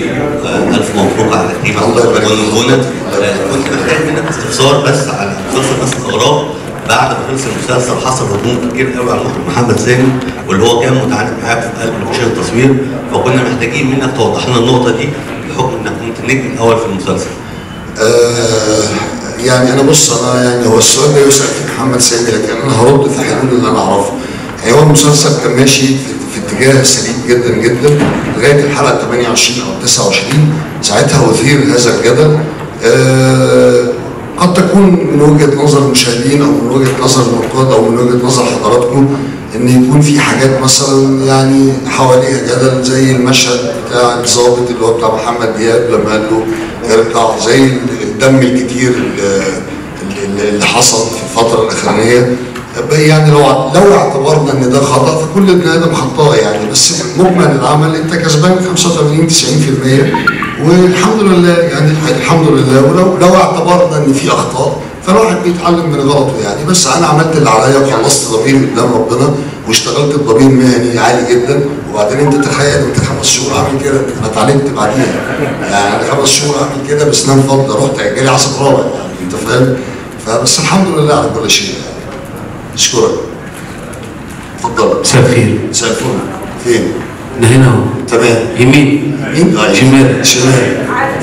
آه، الف مبروك على تكريمك الله يبارك فيك. والغنى آه، كنت محتاج منك استفسار بس على مسلسل ناس الاغراب بعد ما خلص المسلسل حصل هجوم كتير قوي على المخرج محمد سامي واللي هو كان متعاند معاك في قلب لوكيشن التصوير فكنا محتاجين منك توضح لنا النقطه دي بحكم انك كنت النجم الاول في المسلسل. آه يعني انا بص انا يعني هو السؤال ده يسال في محمد سامي لكن انا هرد في حدود اللي انا اعرفه. يعني هو المسلسل كان ماشي في, في اتجاه سليم جدا جدا لغايه الحلقه 28 او 29 ساعتها اثير هذا الجدل آه قد تكون من وجهه نظر المشاهدين او من وجهه نظر النقاد او من وجهه نظر حضراتكم ان يكون في حاجات مثلا يعني حواليها جدل زي المشهد بتاع الضابط اللي هو بتاع محمد دياب لما قال له ارجع زي الدم الكتير اللي, اللي- اللي حصل في الفتره الاخرانيه يعني لو لو اعتبرنا ان ده خطا فكل ابن ادم خطاء يعني بس مجمل العمل انت كسبان 85 90% والحمد لله يعني الحمد لله ولو لو اعتبرنا ان في اخطاء فالواحد بيتعلم من غلطه يعني بس انا عملت اللي عليا وخلصت ضميري قدام ربنا واشتغلت بضمير مهني عالي جدا وبعدين انت تخيل انت خمس شهور اعمل كده انا اتعلمت بعديها يعني خمس شهور اعمل كده بسنان فضه رحت جالي عصب رابع يعني انت فاهم فبس الحمد لله على كل شيء يعني اشكرك اتفضل مساء الخير مساء الفل فين؟ ده هنا اهو تمام يمين مين؟ آه، شمال. شمال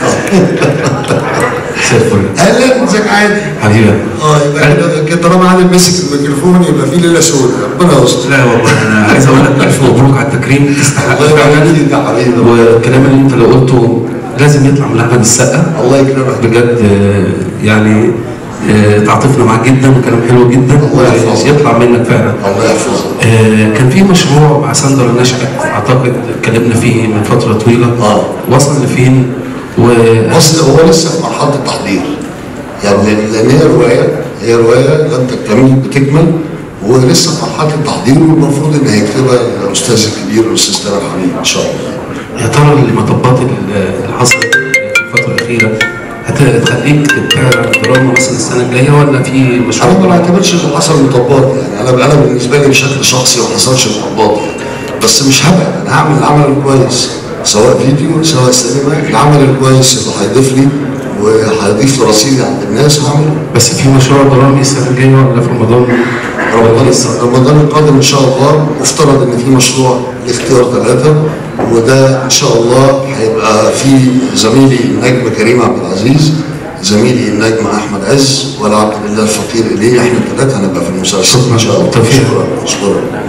مساء الفل اهلا ازيك عادي حبيبي اه يبقى كده كده طالما عادل مسك الميكروفون يبقى في ليله سوداء ربنا يستر لا والله انا عايز اقول لك الف مبروك على التكريم تستحق الله يبارك فعلا فيك يا حبيبي والكلام اللي انت لو قلته لازم يطلع من احمد السقا الله يكرمك بجد آه، يعني آه، تعاطفنا معاك جدا وكلام حلو جدا الله يحفظك. يطلع منك فعلا الله يحفظك آه، كان في مشروع مع ساندرا نشأت اعتقد اتكلمنا فيه من فتره طويله آه. وصل لفين و بص هو لسه في مرحله التحضير يعني لان هي روايه هي روايه لم تكتمل بتكمل ولسه في مرحله التحضير والمفروض ان هيكتبها الاستاذ الكبير الاستاذ تامر حبيب ان شاء الله يا ترى المطبات اللي حصلت في الفترة الأخيرة هت- هتخليك تتابع دراما مثلا السنة الجاية ولا في مشروع انا ما دراما؟ بعتبرش ان حصل مطبات يعني انا انا بالنسبه لي بشكل شخصي ما حصلش مطبات يعني بس مش هبعد انا هعمل العمل الكويس سواء فيديو سواء سينما العمل الكويس اللي هيضيف لي وهيضيف لرصيدي عند الناس هعمله بس في مشروع درامي السنة الجاية ولا في رمضان؟ رمضان رمضان القادم ان شاء الله مفترض ان في مشروع لاختيار ثلاثه وده ان شاء الله هيبقى في زميلي النجم كريم عبد العزيز زميلي النجم احمد عز والعبد الله الفقير اليه احنا الثلاثه هنبقى في المسلسل ان شاء الله بالتوفيق. شكرا شكرا